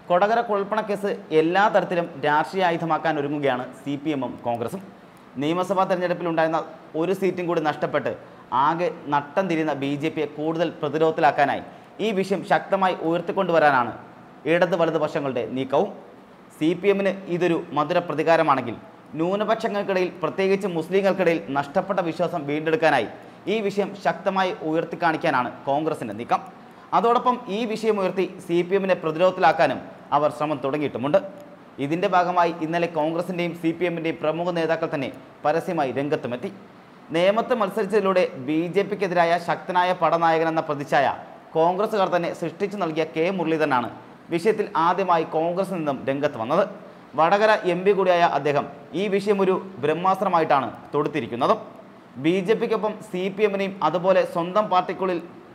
Kodakara കുഴൽപ്പണ case എല്ലാ തരത്തിലും രാഷ്ട്രീയ ആയുധമാക്കാൻ ഒരുങ്ങുകയാണ് സി പി എമ്മും കോൺഗ്രസും നിയമസഭാ തെരഞ്ഞെടുപ്പിലുണ്ടായിരുന്ന ഒരു സീറ്റും കൂടി നഷ്ടപ്പെട്ട് ആകെ നട്ടം തിരിയുന്ന ബി ജെ പിയെ കൂടുതൽ പ്രതിരോധത്തിലാക്കാനായി ഈ വിഷയം ശക്തമായി ഉയർത്തിക്കൊണ്ടുവരാനാണ് ഇടത് വലത് പക്ഷങ്ങളുടെ നീക്കവും സി പി എമ്മിന് ഇതൊരു മധുര പ്രതികാരമാണെങ്കിൽ ന്യൂനപക്ഷങ്ങൾക്കിടയിൽ പ്രത്യേകിച്ച് മുസ്ലിങ്ങൾക്കിടയിൽ നഷ്ടപ്പെട്ട വിശ്വാസം വീണ്ടെടുക്കാനായി ഈ വിഷയം ശക്തമായി ഉയർത്തിക്കാണിക്കാനാണ് കോൺഗ്രസിൻ്റെ നീക്കം അതോടൊപ്പം ഈ വിഷയം ഉയർത്തി സി പി എമ്മിനെ പ്രതിരോധത്തിലാക്കാനും അവർ ശ്രമം തുടങ്ങിയിട്ടുമുണ്ട് ഇതിൻ്റെ ഭാഗമായി ഇന്നലെ കോൺഗ്രസിൻ്റെയും സി പി എമ്മിൻ്റെയും പ്രമുഖ നേതാക്കൾ തന്നെ പരസ്യമായി രംഗത്തുമെത്തി നേമത്ത് മത്സരിച്ചതിലൂടെ ബി ജെ പിക്കെതിരായ ശക്തനായ പടനായകൻ എന്ന പ്രതിച്ഛായ കോൺഗ്രസുകാർ തന്നെ സൃഷ്ടിച്ചു നൽകിയ കെ മുരളീധരനാണ് വിഷയത്തിൽ ആദ്യമായി കോൺഗ്രസിൽ നിന്നും രംഗത്ത് വന്നത് വടകര എം പി കൂടിയായ അദ്ദേഹം ഈ വിഷയം ഒരു ബ്രഹ്മാസ്ത്രമായിട്ടാണ് തൊടുത്തിരിക്കുന്നത് ബി ജെ പിക്കൊപ്പം സി പി എമ്മിനെയും അതുപോലെ സ്വന്തം പാർട്ടിക്കുള്ളിൽ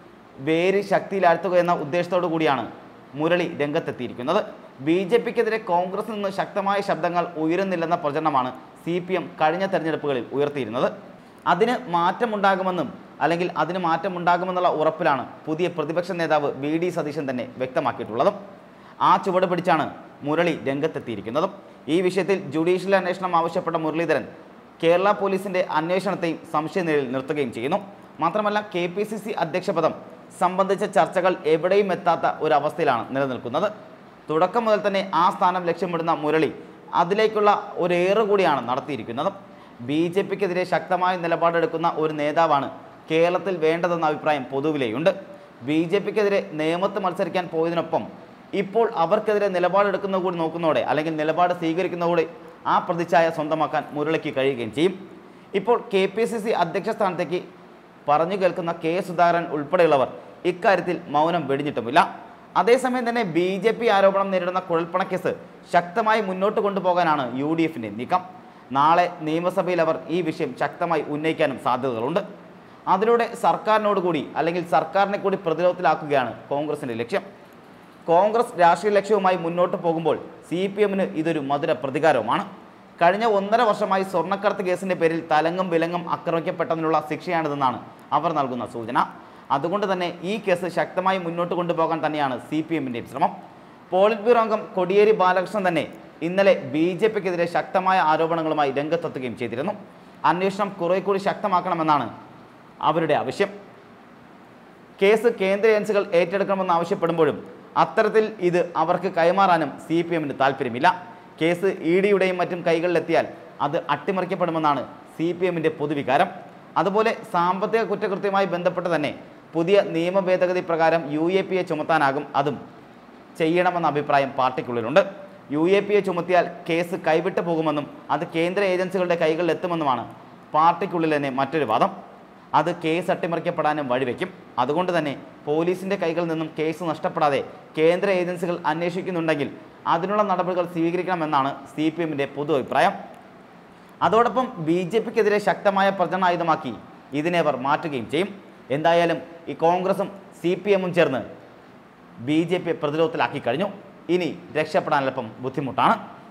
വേര് ശക്തിയിലാഴ്ത്തുക എന്ന ഉദ്ദേശത്തോടു കൂടിയാണ് മുരളി രംഗത്തെത്തിയിരിക്കുന്നത് ബി ജെ പിക്കെതിരെ കോൺഗ്രസിൽ നിന്ന് ശക്തമായ ശബ്ദങ്ങൾ ഉയരുന്നില്ലെന്ന പ്രചരണമാണ് സി പി എം കഴിഞ്ഞ തെരഞ്ഞെടുപ്പുകളിൽ ഉയർത്തിയിരുന്നത് അതിന് മാറ്റമുണ്ടാകുമെന്നും അല്ലെങ്കിൽ അതിന് മാറ്റമുണ്ടാകുമെന്നുള്ള ഉറപ്പിലാണ് പുതിയ പ്രതിപക്ഷ നേതാവ് വി ഡി സതീശൻ തന്നെ വ്യക്തമാക്കിയിട്ടുള്ളതും ആ ചുവട് പിടിച്ചാണ് മുരളി രംഗത്തെത്തിയിരിക്കുന്നതും ഈ വിഷയത്തിൽ ജുഡീഷ്യൽ അന്വേഷണം ആവശ്യപ്പെട്ട മുരളീധരൻ കേരള പോലീസിന്റെ അന്വേഷണത്തെയും സംശയനിലയിൽ നിർത്തുകയും ചെയ്യുന്നു മാത്രമല്ല കെ പി സി സി അധ്യക്ഷ പദം സംബന്ധിച്ച ചർച്ചകൾ എവിടെയും എത്താത്ത ഒരവസ്ഥയിലാണ് നിലനിൽക്കുന്നത് തുടക്കം മുതൽ തന്നെ ആ സ്ഥാനം ലക്ഷ്യമിടുന്ന മുരളി അതിലേക്കുള്ള ഒരു ഏറ് കൂടിയാണ് നടത്തിയിരിക്കുന്നത് ബി ജെ പിക്കെതിരെ ശക്തമായ നിലപാടെടുക്കുന്ന ഒരു നേതാവാണ് കേരളത്തിൽ വേണ്ടതെന്ന അഭിപ്രായം പൊതുവിലെയുണ്ട് ബി ജെ പിക്കെതിരെ നിയമത്ത് മത്സരിക്കാൻ പോയതിനൊപ്പം ഇപ്പോൾ അവർക്കെതിരെ നിലപാടെടുക്കുന്ന കൂടി നോക്കുന്നതോടെ അല്ലെങ്കിൽ നിലപാട് സ്വീകരിക്കുന്നതോടെ ആ പ്രതിച്ഛായ സ്വന്തമാക്കാൻ മുരളിക്ക് കഴിയുകയും ചെയ്യും ഇപ്പോൾ കെ പി സി സി അധ്യക്ഷ സ്ഥാനത്തേക്ക് പറഞ്ഞു കേൾക്കുന്ന കെ സുധാകരൻ ഉൾപ്പെടെയുള്ളവർ ഇക്കാര്യത്തിൽ മൗനം വെടിഞ്ഞിട്ടുമില്ല അതേസമയം തന്നെ ബി ജെ പി ആരോപണം നേരിടുന്ന കുഴൽപ്പണക്കേസ് ശക്തമായി മുന്നോട്ട് കൊണ്ടുപോകാനാണ് യു ഡി എഫിൻ്റെ നീക്കം നാളെ നിയമസഭയിൽ അവർ ഈ വിഷയം ശക്തമായി ഉന്നയിക്കാനും സാധ്യതകളുണ്ട് അതിലൂടെ സർക്കാരിനോട് കൂടി അല്ലെങ്കിൽ സർക്കാരിനെ കൂടി പ്രതിരോധത്തിലാക്കുകയാണ് കോൺഗ്രസിൻ്റെ ലക്ഷ്യം കോൺഗ്രസ് രാഷ്ട്രീയ ലക്ഷ്യവുമായി മുന്നോട്ട് പോകുമ്പോൾ സി പി എമ്മിന് ഇതൊരു മധുര പ്രതികാരവുമാണ് കഴിഞ്ഞ ഒന്നര വർഷമായി സ്വർണ്ണക്കടത്ത് കേസിന്റെ പേരിൽ തലങ്ങും വിലങ്ങും ആക്രമിക്കപ്പെട്ടതിനുള്ള ശിക്ഷയാണിതെന്നാണ് അവർ നൽകുന്ന സൂചന അതുകൊണ്ട് തന്നെ ഈ കേസ് ശക്തമായി മുന്നോട്ട് കൊണ്ടുപോകാൻ തന്നെയാണ് സി പി എമ്മിൻ്റെയും ശ്രമം പോളിറ്റ് ബ്യൂറോ അംഗം കൊടിയേരി ബാലകൃഷ്ണൻ തന്നെ ഇന്നലെ ബി ജെ പിക്കെതിരെ ശക്തമായ ആരോപണങ്ങളുമായി രംഗത്തെത്തുകയും ചെയ്തിരുന്നു അന്വേഷണം കുറെ കൂടി ശക്തമാക്കണമെന്നാണ് അവരുടെ ആവശ്യം കേസ് കേന്ദ്ര ഏജൻസികൾ ഏറ്റെടുക്കണമെന്ന് ആവശ്യപ്പെടുമ്പോഴും അത്തരത്തിൽ ഇത് അവർക്ക് കൈമാറാനും സി പി എമ്മിന് താല്പര്യമില്ല കേസ് ഇ ഡിയുടെയും മറ്റും കൈകളിലെത്തിയാൽ അത് അട്ടിമറിക്കപ്പെടുമെന്നാണ് സി പി എമ്മിൻ്റെ പൊതുവികാരം അതുപോലെ സാമ്പത്തിക കുറ്റകൃത്യവുമായി ബന്ധപ്പെട്ട് തന്നെ പുതിയ നിയമ ഭേദഗതി പ്രകാരം യു എ പി എ ചുമത്താനാകും അതും ചെയ്യണമെന്ന അഭിപ്രായം പാർട്ടിക്കുള്ളിലുണ്ട് യു എ പി എ ചുമത്തിയാൽ കേസ് കൈവിട്ടു പോകുമെന്നും അത് കേന്ദ്ര ഏജൻസികളുടെ കൈകളിൽ എത്തുമെന്നുമാണ് പാർട്ടിക്കുള്ളിൽ തന്നെ മറ്റൊരു വാദം അത് കേസ് അട്ടിമറിക്കപ്പെടാനും വഴിവെക്കും അതുകൊണ്ട് തന്നെ പോലീസിന്റെ കൈകളിൽ നിന്നും കേസ് നഷ്ടപ്പെടാതെ കേന്ദ്ര ഏജൻസികൾ അന്വേഷിക്കുന്നുണ്ടെങ്കിൽ അതിനുള്ള നടപടികൾ സ്വീകരിക്കണമെന്നാണ് സി പി എമ്മിൻ്റെ പൊതു അഭിപ്രായം അതോടൊപ്പം ബി ജെ പിക്കെതിരെ ശക്തമായ പ്രചരണായുധമാക്കി ഇതിനെ അവർ മാറ്റുകയും ചെയ്യും എന്തായാലും ഈ കോൺഗ്രസും സി പി എമ്മും ചേർന്ന് ബി ജെ പിയെ പ്രതിരോധത്തിലാക്കി കഴിഞ്ഞു ഇനി രക്ഷപ്പെടാൻ അല്പം ബുദ്ധിമുട്ടാണ്